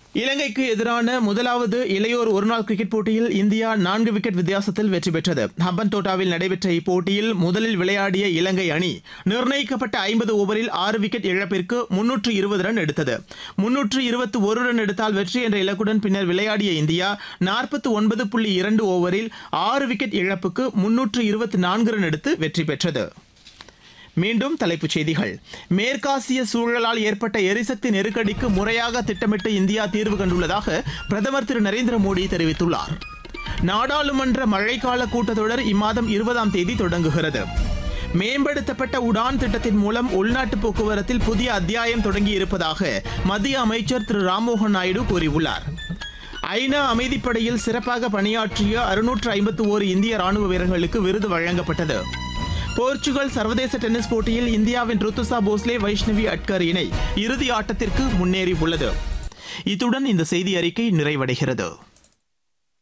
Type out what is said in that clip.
இலங்கைக்கு எதிரான முதலாவது இளையோர் ஒருநாள் கிரிக்கெட் போட்டியில் இந்தியா நான்கு விக்கெட் வித்தியாசத்தில் வெற்றி பெற்றது ஹம்பன் தோட்டாவில் நடைபெற்ற இப்போட்டியில் முதலில் விளையாடிய இலங்கை அணி நிர்ணயிக்கப்பட்ட ஐம்பது ஓவரில் ஆறு விக்கெட் இழப்பிற்கு முன்னூற்று இருபது ரன் எடுத்தது முன்னூற்று இருபத்தி ஒரு ரன் எடுத்தால் வெற்றி என்ற இலக்குடன் பின்னர் விளையாடிய இந்தியா நாற்பத்தி ஒன்பது புள்ளி இரண்டு ஓவரில் ஆறு விக்கெட் இழப்புக்கு முன்னூற்று இருபத்தி நான்கு ரன் எடுத்து வெற்றி பெற்றது மீண்டும் தலைப்புச் செய்திகள் மேற்காசிய சூழலால் ஏற்பட்ட எரிசக்தி நெருக்கடிக்கு முறையாக திட்டமிட்டு இந்தியா தீர்வு கண்டுள்ளதாக பிரதமர் திரு நரேந்திர மோடி தெரிவித்துள்ளார் நாடாளுமன்ற மழைக்கால கூட்டத்தொடர் இம்மாதம் இருபதாம் தேதி தொடங்குகிறது மேம்படுத்தப்பட்ட உடான் திட்டத்தின் மூலம் உள்நாட்டு போக்குவரத்தில் புதிய அத்தியாயம் தொடங்கி இருப்பதாக மத்திய அமைச்சர் திரு ராம்மோகன் நாயுடு கூறியுள்ளார் ஐநா அமைதிப்படையில் சிறப்பாக பணியாற்றிய அறுநூற்று ஐம்பத்து ஓரு இந்திய ராணுவ வீரர்களுக்கு விருது வழங்கப்பட்டது போர்ச்சுகல் சர்வதேச டென்னிஸ் போட்டியில் இந்தியாவின் ருத்துசா போஸ்லே வைஷ்ணவி அட்கர் இணை இறுதி ஆட்டத்திற்கு முன்னேறி உள்ளது இத்துடன் இந்த செய்தி அறிக்கை நிறைவடைகிறது